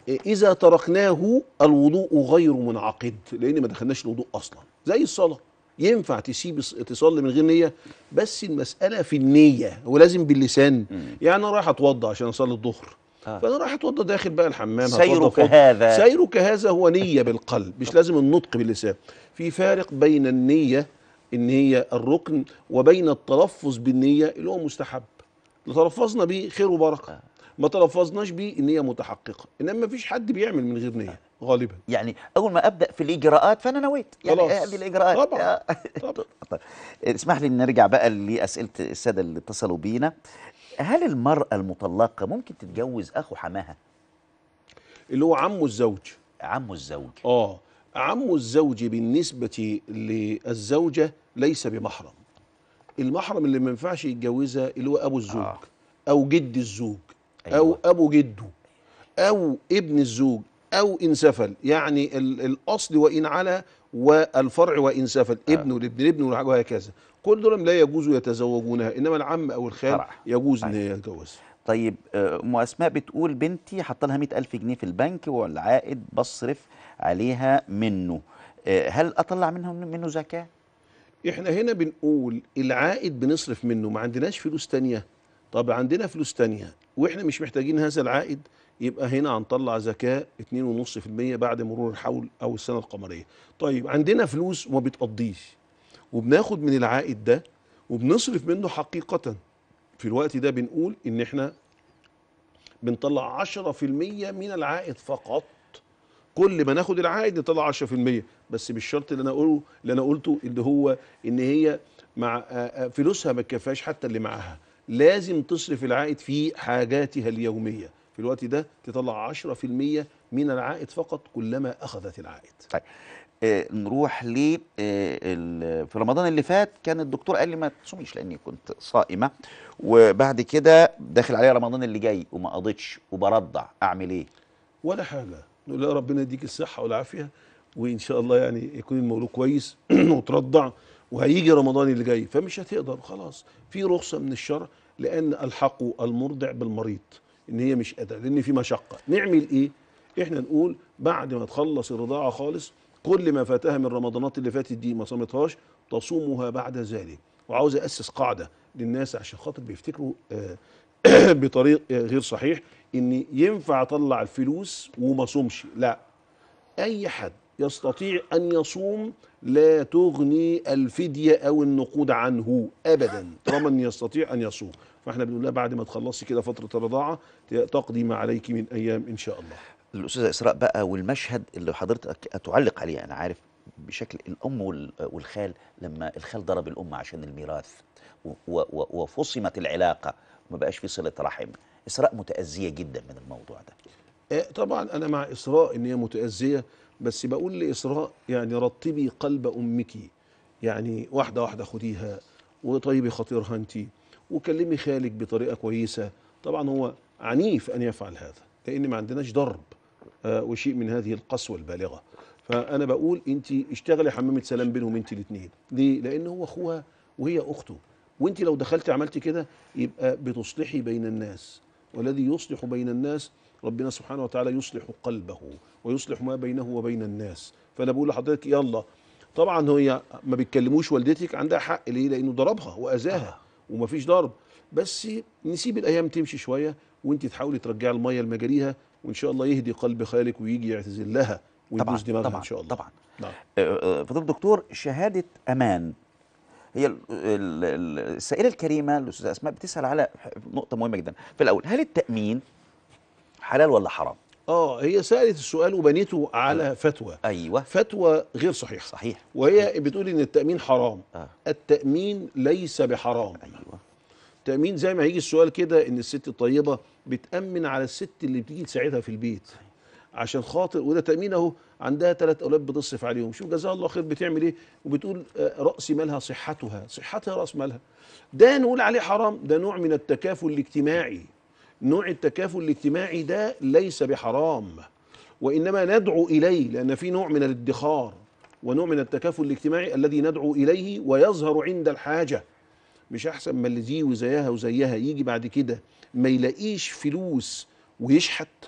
اذا تركناه الوضوء غير منعقد لان ما دخلناش الوضوء اصلا زي الصلاه ينفع تسيب تصلي من غير نيه بس المساله في النيه هو لازم باللسان يعني انا رايح اتوضى عشان اصلي الظهر آه. فانا رايح اتوضى داخل بقى الحمام هتوضى سيرك فوق. هذا. سيرك هذا هو نيه بالقلب مش لازم النطق باللسان في فارق بين النيه ان هي الركن وبين التلفظ بالنيه اللي هو مستحب لو تلفظنا بيه خير وبركه ما تلفظناش بيه النيه متحققه انما ما فيش حد بيعمل من غير نيه غالبا يعني اول ما ابدا في الاجراءات فانا نويت يعني خلاص. هذه الاجراءات طبعا طيب اسمح لي نرجع بقى لاسئله الساده اللي اتصلوا بينا هل المراه المطلقه ممكن تتجوز اخو حماها اللي هو عمه الزوج عمه الزوج اه عمه الزوج بالنسبة للزوجة ليس بمحرم المحرم اللي ما ينفعش يتجوزها اللي هو أبو الزوج آه. أو جد الزوج أيوة. أو أبو جده أو ابن الزوج أو إن سفل يعني ال- الأصل وإن على والفرع وإن سفل آه. ابنه لابن ابنه وهكذا كل دول لا يجوز يتزوجونها إنما العم أو الخال فرع. يجوز إن يتجوز طيب آه، ام اسماء بتقول بنتي حاطه لها 100000 جنيه في البنك والعائد بصرف عليها منه آه، هل اطلع منهم منه زكاه احنا هنا بنقول العائد بنصرف منه ما عندناش فلوس تانية طب عندنا فلوس تانية واحنا مش محتاجين هذا العائد يبقى هنا هنطلع زكاة 2.5% بعد مرور الحول او السنة القمرية طيب عندنا فلوس وما بتقضيش وبناخد من العائد ده وبنصرف منه حقيقة في الوقت ده بنقول ان احنا بنطلع 10% من العائد فقط كل ما ناخد العائد نطلع 10% بس بالشرط اللي انا اقوله اللي انا قلته اللي هو ان هي مع آه، آه، فلوسها ما تكفاش حتى اللي معاها لازم تصرف العائد في حاجاتها اليوميه في الوقت ده تطلع 10% من العائد فقط كلما اخذت العائد طيب آه، نروح ل آه، ال- في رمضان اللي فات كان الدكتور قال لي ما تصوميش لاني كنت صائمه وبعد كده داخل عليا رمضان اللي جاي وما قضيتش وبرضع اعمل ايه ولا حاجه نقول يا ربنا يديك الصحه والعافيه وان شاء الله يعني يكون المولود كويس وترضع وهيجي رمضان اللي جاي فمش هتقدر خلاص في رخصه من الشرع لان الحقوا المرضع بالمريض ان هي مش قادره لان في مشقه نعمل ايه احنا نقول بعد ما تخلص الرضاعه خالص كل ما فاتها من رمضانات اللي فاتت دي ما صامتهاش تصومها بعد ذلك وعاوز اسس قاعده للناس عشان خاطر بيفتكروا آه، بطريق آه، غير صحيح ان ينفع اطلع الفلوس وما صومش لا اي حد يستطيع ان يصوم لا تغني الفديه او النقود عنه ابدا طالما ان يستطيع ان يصوم فاحنا بنقول لها بعد ما تخلصي كده فتره الرضاعه تقضي ما عليك من ايام ان شاء الله الاستاذه اسراء بقى والمشهد اللي حضرتك تعلق عليه انا عارف بشكل الام وال- والخال لما الخال ضرب الام عشان الميراث و- و- و- وفصمت العلاقه وما بقاش في صله رحم اسراء متاذيه جدا من الموضوع ده آه، طبعا انا مع اسراء ان هي متاذيه بس بقول لاسراء يعني رطبي قلب امك يعني واحده واحده خديها وطيبي خاطرها انت وكلمي خالك بطريقه كويسه طبعا هو عنيف ان يفعل هذا لان ما عندناش ضرب آه، وشيء من هذه القسوه البالغه فانا بقول انت اشتغلي حمامه سلام بينهم انت الاثنين ليه لان هو اخوها وهي اخته وانت لو دخلتي عملتي كده يبقى بتصلحي بين الناس والذي يصلح بين الناس ربنا سبحانه وتعالى يصلح قلبه ويصلح ما بينه وبين الناس فانا بقول لحضرتك يلا طبعا هي ما بيتكلموش والدتك عندها حق ليه لانه ضربها واذاها ومفيش ضرب بس نسيب الايام تمشي شويه وانت تحاولي ترجعي الميه لمجاريها وان شاء الله يهدي قلب خالك ويجي يعتذر لها ويبوس دماغها طبعا ان شاء الله طبعا نعم. آه، آه، فضيله الدكتور شهاده امان هي ال- ال- ال- السائله الكريمه الاستاذه اسماء بتسال على نقطه مهمه جدا في الاول هل التامين حلال ولا حرام اه هي سالت السؤال وبنيته على فتوى ايوه فتوى غير صحيحه صحيح وهي بتقول ان التامين حرام آه. التامين ليس بحرام ايوه تامين زي ما هيجي السؤال كده ان الست الطيبه بتامن على الست اللي بتيجي تساعدها في البيت عشان خاطر وده تامين اهو عندها ثلاث اولاد بتصرف عليهم شوف جزاها الله خير بتعمل ايه وبتقول آه، راس مالها صحتها صحتها راس مالها ده نقول عليه حرام ده نوع من التكافل الاجتماعي نوع التكافل الاجتماعي ده ليس بحرام وانما ندعو اليه لان في نوع من الادخار ونوع من التكافل الاجتماعي الذي ندعو اليه ويظهر عند الحاجه مش احسن ما اللي دي وزيها وزيها يجي بعد كده ما يلاقيش فلوس ويشحت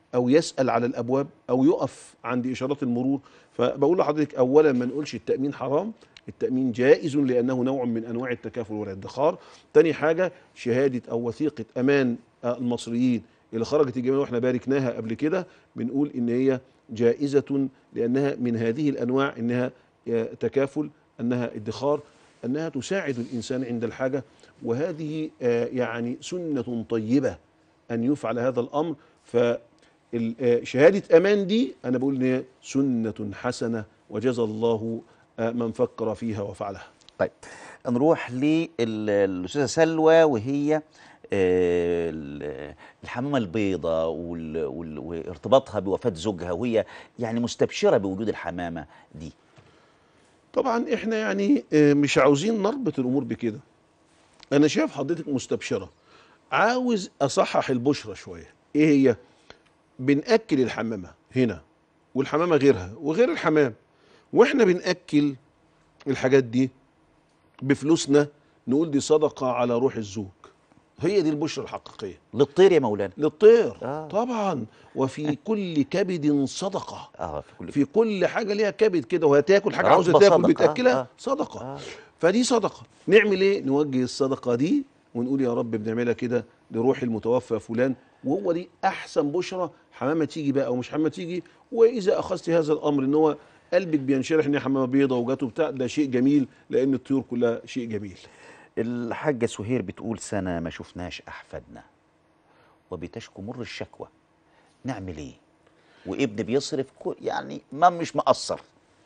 او يسال على الابواب او يقف عند اشارات المرور فبقول لحضرتك اولا ما نقولش التامين حرام التامين جائز لانه نوع من انواع التكافل والادخار تاني حاجه شهاده او وثيقه امان آه، المصريين اللي خرجت الجمعيه واحنا باركناها قبل كده بنقول ان هي جائزه لانها من هذه الانواع انها آه، تكافل انها ادخار انها تساعد الانسان عند الحاجه وهذه آه، يعني سنه طيبه ان يفعل هذا الامر ف ال- آه، شهاده امان دي انا بقول ان هي سنه حسنه وجزى الله آه، من فكر فيها وفعلها طيب نروح للاستاذه سلوى وهي آه، ال- الحمامه البيضاء وال- وال- وارتباطها بوفاه زوجها وهي يعني مستبشره بوجود الحمامه دي طبعا احنا يعني آه، مش عاوزين نربط الامور بكده انا شايف حضرتك مستبشره عاوز اصحح البشرة شويه ايه هي بناكل الحمامه هنا والحمامه غيرها وغير الحمام واحنا بناكل الحاجات دي بفلوسنا نقول دي صدقه على روح الزوج هي دي البشرة الحقيقيه للطير يا مولانا للطير آه. طبعا وفي كل كبد صدقه اه في كل في كل حاجه ليها كبد كده وهي تاكل حاجه رغبة عاوزه تاكل صدقة. بتاكلها آه. صدقه آه. فدي صدقه نعمل ايه نوجه الصدقه دي ونقول يا رب بنعملها كده لروح المتوفى فلان وهو دي احسن بشرى حمامه تيجي بقى او مش حمامه تيجي واذا اخذت هذا الامر ان هو قلبك بينشرح ان هي حمامه بيضه وجاته بتاع ده شيء جميل لان الطيور كلها شيء جميل الحاجه سهير بتقول سنه ما شفناش احفادنا وبتشكو مر الشكوى نعمل ايه وابن بيصرف كل يعني ما مش مقصر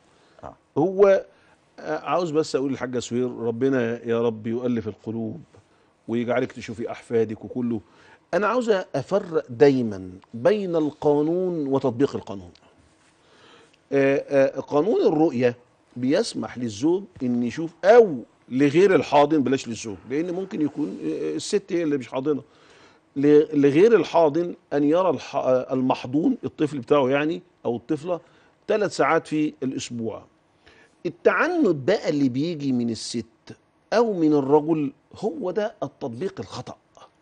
هو آه، عاوز بس اقول للحاجه سهير ربنا يا رب يؤلف القلوب ويجعلك تشوفي احفادك وكله انا عاوز افرق دايما بين القانون وتطبيق القانون آه، آه، قانون الرؤيه بيسمح للزوج ان يشوف او لغير الحاضن بلاش للزوج لان ممكن يكون آه، الست هي اللي مش حاضنه ل- لغير الحاضن ان يرى الح- آه، المحضون الطفل بتاعه يعني او الطفله ثلاث ساعات في الاسبوع التعنت بقى اللي بيجي من الست او من الرجل هو ده التطبيق الخطأ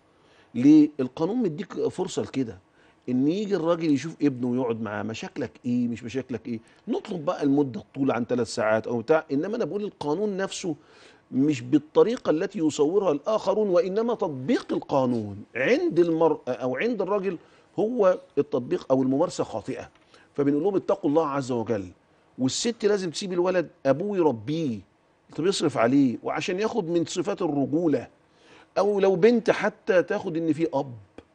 ليه القانون مديك فرصة لكده ان يجي الراجل يشوف ابنه ويقعد معاه مشاكلك ايه مش مشاكلك ايه نطلب بقى المدة طول عن ثلاث ساعات او بتاع انما انا بقول القانون نفسه مش بالطريقة التي يصورها الآخرون وإنما تطبيق القانون عند المرأة أو عند الرجل هو التطبيق أو الممارسة خاطئة فبنقول لهم اتقوا الله عز وجل والست لازم تسيب الولد أبوه يربيه طب يصرف عليه وعشان ياخد من صفات الرجولة أو لو بنت حتى تاخد إن في أب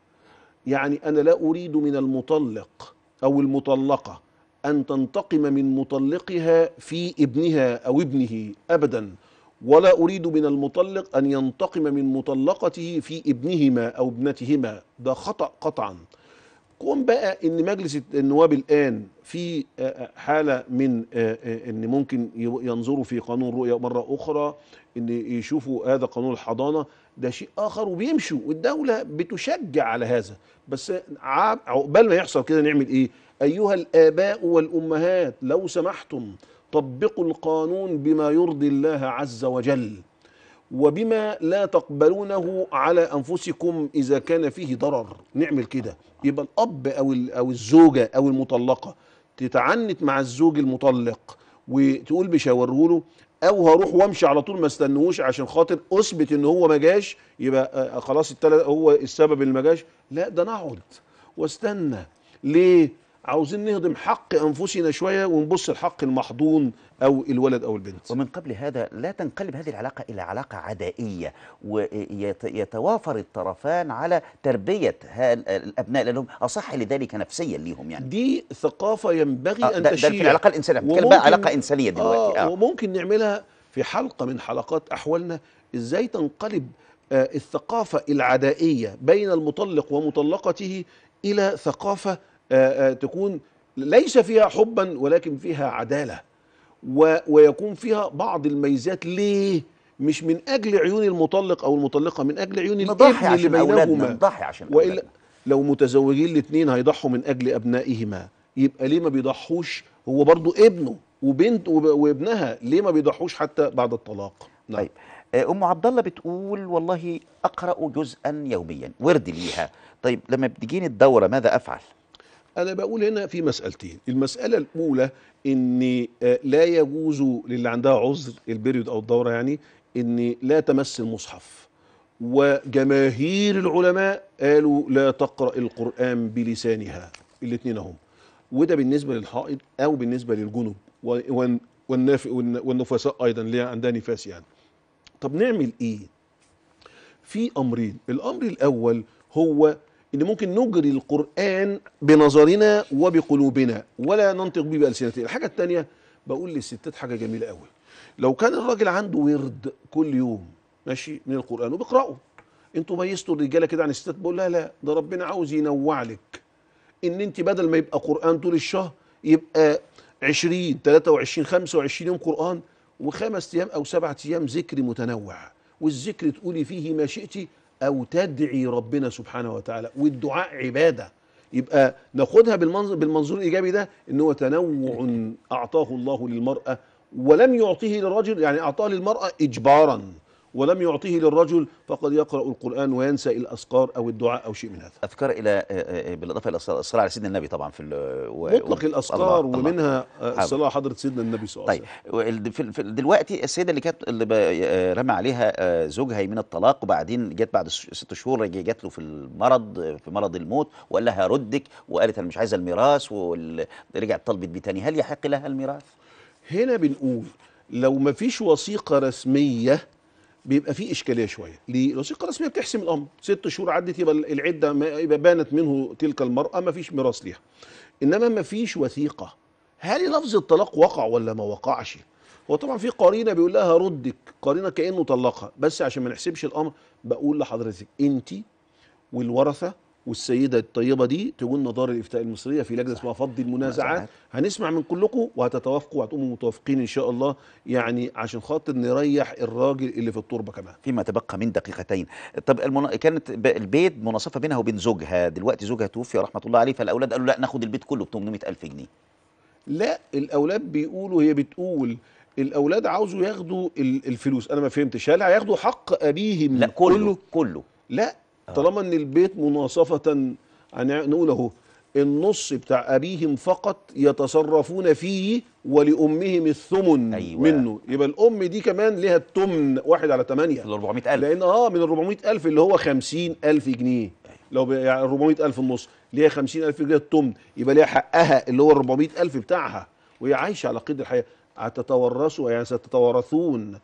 يعني أنا لا أريد من المطلق أو المطلقة أن تنتقم من مطلقها في ابنها أو ابنه أبدا ولا أريد من المطلق أن ينتقم من مطلقته في ابنهما أو ابنتهما ده خطأ قطعا كون بقى ان مجلس النواب الان في آه، حاله من آه، آه، ان ممكن ي- ينظروا في قانون رؤيه مره اخرى ان يشوفوا هذا قانون الحضانه ده شيء اخر وبيمشوا والدوله بتشجع على هذا بس عاب- عقبال ما يحصل كده نعمل ايه ايها الاباء والامهات لو سمحتم طبقوا القانون بما يرضي الله عز وجل وبما لا تقبلونه على انفسكم اذا كان فيه ضرر نعمل كده يبقى الاب او ال- او الزوجه او المطلقه تتعنت مع الزوج المطلق وتقول مش هوريه له او هروح وامشي على طول ما استنوش عشان خاطر اثبت ان هو ما جاش يبقى آه، خلاص التلات هو السبب اللي ما جاش لا ده نقعد واستنى ليه عاوزين نهضم حق انفسنا شويه ونبص لحق المحضون او الولد او البنت ومن قبل هذا لا تنقلب هذه العلاقة إلى علاقة عدائية ويتوافر الطرفان على تربية هال- الأبناء لأنهم أصح لذلك نفسيا ليهم يعني دي ثقافه ينبغي آه، ان ده- ده تشيع في العلاقة الإنسانية بنتكلم بقى علاقة إنسانية دلوقتي آه آه. وممكن نعملها في حلقه من حلقات احوالنا ازاي تنقلب آه الثقافه العدائيه بين المطلق ومطلقته الى ثقافه آه آه تكون ليس فيها حبا ولكن فيها عداله و ويكون فيها بعض الميزات ليه مش من اجل عيون المطلق او المطلقه من اجل عيون نضحي الابن اللي عشان أولادنا بينهما نضحي عشان والا أولادنا. لو متزوجين الاثنين هيضحوا من اجل ابنائهما يبقى ليه ما بيضحوش هو برضو ابنه وبنت وب- وابنها ليه ما بيضحوش حتى بعد الطلاق نعم. طيب آه، ام عبد الله بتقول والله اقرا جزءا يوميا ورد ليها طيب لما بتجيني الدوره ماذا افعل انا بقول هنا في مسالتين المساله الاولى ان آه، لا يجوز للي عندها عذر البريود او الدوره يعني ان لا تمس المصحف وجماهير العلماء قالوا لا تقرا القران بلسانها الاثنين هم وده بالنسبه للحائض او بالنسبه للجنب و- والن- والناف- والن- والنفساء ايضا اللي عندها نفاس يعني طب نعمل ايه في امرين الامر الاول هو ان ممكن نجري القران بنظرنا وبقلوبنا ولا ننطق به بالسنتنا الحاجه الثانيه بقول للستات حاجه جميله قوي لو كان الراجل عنده ورد كل يوم ماشي من القران وبيقراه انتوا ميزتوا الرجاله كده عن الستات بقول لها لا ده ربنا عاوز ينوع لك ان انت بدل ما يبقى قران طول الشهر يبقى 20 23 25 يوم قران وخمس ايام او سبعة ايام ذكر متنوع والذكر تقولي فيه ما شئت او تدعي ربنا سبحانه وتعالى والدعاء عباده يبقى ناخدها بالمنظر بالمنظور الايجابي ده ان هو تنوع اعطاه الله للمراه ولم يعطيه للرجل يعني اعطاه للمراه اجبارا ولم يعطيه للرجل فقد يقرا القران وينسى الاذكار او الدعاء او شيء من هذا اذكار الى آه، آه، بالاضافه الى الصلاه الصلاة على سيدنا النبي طبعا في ال- و- مطلق و- الاذكار الله- الله. ومنها آه، حاضر. الصلاه حضره سيدنا النبي صلى الله عليه طيب وسلم وال- في في دلوقتي السيده اللي كانت اللي ب- آه، رمى عليها آه، زوجها يمين الطلاق وبعدين جت بعد ش- ست شهور رج- جات له في المرض آه، في مرض الموت وقال لها ردك وقالت انا مش عايزه الميراث ورجعت طلبت بيه تاني هل يحق لها الميراث؟ هنا بنقول لو ما فيش وثيقه رسميه بيبقى في اشكاليه شويه ليه الوثيقه الرسميه بتحسم الامر ست شهور عدت يبقى العده ما- يبقى بانت منه تلك المراه ما فيش ميراث ليها انما ما فيش وثيقه هل لفظ الطلاق وقع ولا ما وقعش هو طبعا في قرينه بيقول لها ردك قرينه كانه طلقها بس عشان ما نحسبش الامر بقول لحضرتك انت والورثه والسيده الطيبه دي تقول دار الافتاء المصريه في لجنه اسمها فض المنازعات منازعات. هنسمع من كلكم وهتتوافقوا وهتقوموا متوافقين ان شاء الله يعني عشان خاطر نريح الراجل اللي في التربه كمان فيما تبقى من دقيقتين طب المنا... كانت ب- البيت مناصفه بينها وبين زوجها دلوقتي زوجها توفي رحمه الله عليه فالاولاد قالوا لا ناخد البيت كله ب 800 الف جنيه لا الاولاد بيقولوا هي بتقول الاولاد عاوزوا ياخدوا ال- الفلوس انا ما فهمتش هل هياخدوا حق ابيهم لا كله كله لا طالما ان البيت مناصفه هن- نقول اهو النص بتاع ابيهم فقط يتصرفون فيه ولامهم الثمن أيوة. منه يبقى الام دي كمان ليها الثمن واحد على ثمانية ال 400000 لان اه من ال 400000 اللي هو 50000 جنيه لو ب- يعني 400000 النص ليها 50000 جنيه الثمن يبقى ليها حقها اللي هو ال 400000 بتاعها وهي عايشه على قيد الحياه هتتورثوا يعني ستتوارثون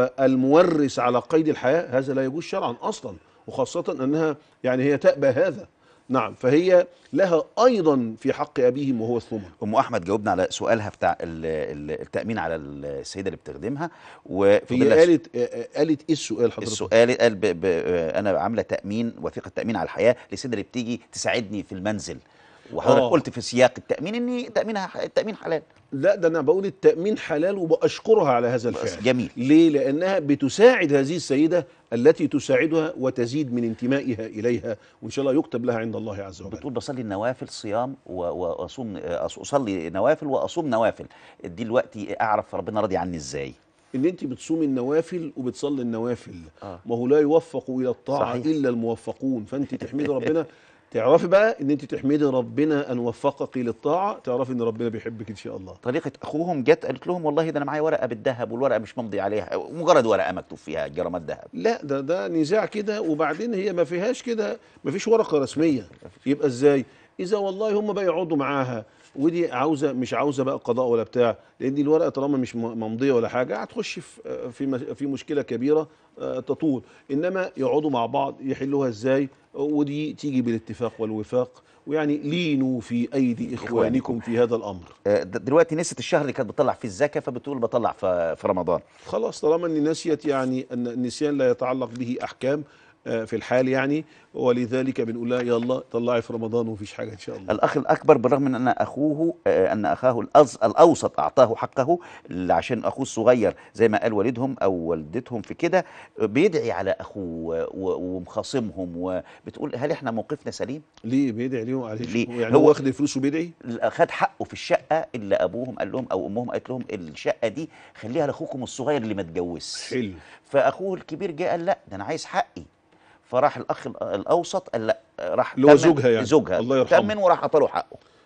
والمورث على قيد الحياه هذا لا يجوز شرعا اصلا وخاصه انها يعني هي تأبى هذا نعم فهي لها ايضا في حق ابيهم وهو الثمن ام احمد جاوبنا على سؤالها بتاع ال- ال- التامين على السيده اللي بتخدمها وفضل هي لها قالت آه، قالت ايه السؤال حضرتك السؤال قال ب... ب... انا عامله تامين وثيقه تامين على الحياه للسيده اللي بتيجي تساعدني في المنزل وحضرتك آه. قلت في سياق التامين ان تامينها ح- التامين حلال لا ده انا بقول التأمين حلال وبأشكرها على هذا الفعل جميل ليه؟ لأنها بتساعد هذه السيدة التي تساعدها وتزيد من انتمائها إليها وإن شاء الله يكتب لها عند الله عز وجل بتقول بصلي النوافل صيام و- واصوم أص- اصلي نوافل واصوم نوافل دلوقتي اعرف ربنا راضي عني ازاي إن أنت بتصومي النوافل وبتصلي النوافل آه. ما هو لا يوفق إلى الطاعة صحيح. إلا الموفقون فأنت تحمدي ربنا تعرفي بقى إن أنت تحمدي ربنا أن وفقك للطاعة تعرفي إن ربنا بيحبك إن شاء الله طريقه اخوهم جت قالت لهم والله ده انا معايا ورقه بالذهب والورقه مش ممضي عليها مجرد ورقه مكتوب فيها جرامات ذهب لا ده ده نزاع كده وبعدين هي ما فيهاش كده ما فيش ورقه رسميه يبقى ازاي اذا والله هم بقى يقعدوا معاها ودي عاوزه مش عاوزه بقى قضاء ولا بتاع لان دي الورقه طالما مش م- ممضيه ولا حاجه هتخش في في مس- في مشكله كبيره آه، تطول انما يقعدوا مع بعض يحلوها ازاي ودي تيجي بالاتفاق والوفاق ويعني لينوا في ايدي اخوانكم في هذا الامر آه، د- دلوقتي نسيت الشهر اللي كانت بتطلع فيه الزكاه فبتقول بطلع في في رمضان خلاص طالما ان نسيت يعني ان النسيان لا يتعلق به احكام آه، في الحال يعني ولذلك بنقول لها يلا طلعي في رمضان ومفيش حاجه ان شاء الله الاخ الاكبر بالرغم من ان اخوه آه، ان اخاه الأز الاوسط اعطاه حقه اللي عشان اخوه الصغير زي ما قال والدهم او والدتهم في كده آه، بيدعي على اخوه و- ومخاصمهم وبتقول هل احنا موقفنا سليم؟ ليه بيدعي ليهم عليه ليه؟ يعني هو واخد الفلوس وبيدعي خد حقه في الشقه اللي ابوهم قال لهم او امهم قالت لهم الشقه دي خليها لاخوكم الصغير اللي ما اتجوزش حلو فاخوه الكبير جه قال لا ده انا عايز حقي فراح الاخ ال- الاوسط قال لا راح اللي هو تمن- زوجها يعني. زوجها الله يرحمه. تمن وراح عطاله حقه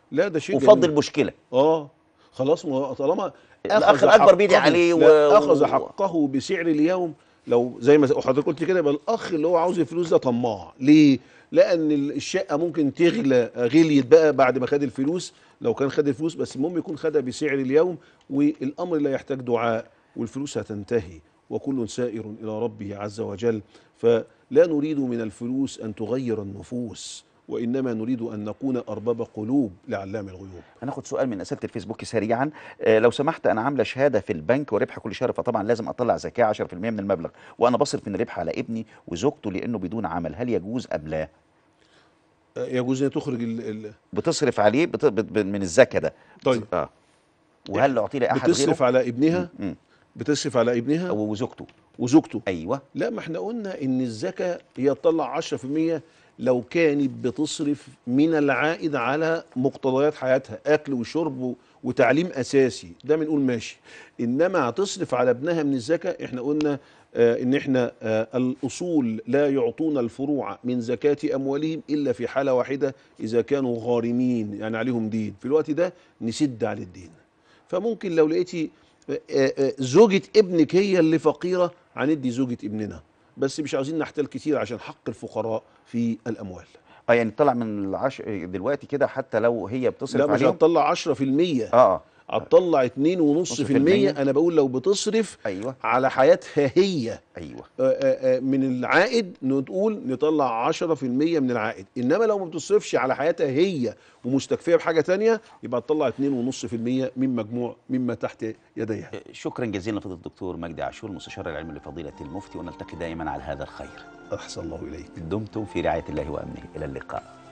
لا ده شيء وفض جميل. المشكله اه خلاص ما هو طالما الأخ أخذ الأكبر بيدي حقه- عليه و- لا، اخذ و- حقه بسعر اليوم لو زي ما حضرتك قلت كده يبقى الاخ اللي هو عاوز الفلوس ده طماع ليه لان الشقه ممكن تغلى غليت بقى بعد ما خد الفلوس لو كان خد الفلوس بس المهم يكون خدها بسعر اليوم والامر لا يحتاج دعاء والفلوس هتنتهي وكل سائر الى ربه عز وجل فلا نريد من الفلوس ان تغير النفوس وانما نريد ان نكون ارباب قلوب لعلام الغيوب هناخد سؤال من اسئله الفيسبوك سريعا آه، لو سمحت انا عامله شهاده في البنك وربح كل شهر فطبعا لازم اطلع زكاه 10% من المبلغ وانا بصرف من الربح على ابني وزوجته لانه بدون عمل هل يجوز ام لا يجوز ان تخرج ال ال بتصرف عليه بت... بت... بت- من الزكاه ده طيب. اه وهل اعطي لي احد بتصرف غيره على ابنها بتصرف على ابنها وزوجته وزوجته ايوه لا ما احنا قلنا ان الزكاه هي تطلع 10% لو كانت بتصرف من العائد على مقتضيات حياتها اكل وشرب و- وتعليم اساسي ده بنقول ماشي انما هتصرف على ابنها من الزكاه احنا قلنا آه ان احنا آه الاصول لا يعطون الفروع من زكاه اموالهم الا في حاله واحده اذا كانوا غارمين يعني عليهم دين في الوقت ده نسد على الدين فممكن لو لقيتي آه، آه، زوجة ابنك هي اللي فقيرة هندي زوجة ابننا بس مش عاوزين نحتال كتير عشان حق الفقراء في الأموال اه يعني طلع من العش... دلوقتي كده حتى لو هي بتصرف لا مش عليهم هتطلع 10% اه هتطلع 2.5% نص في المية. انا بقول لو بتصرف ايوه على حياتها هي ايوه آه، آه، آه، من العائد نقول نطلع 10% من العائد انما لو ما بتصرفش على حياتها هي ومستكفيه بحاجه تانية يبقى تطلع 2.5% من مجموع مما تحت يديها شكرا جزيلا لفضيله الدكتور مجدي عاشور المستشار العلمي لفضيله المفتي ونلتقي دائما على هذا الخير احسن الله اليك دمتم في رعايه الله وامنه الى اللقاء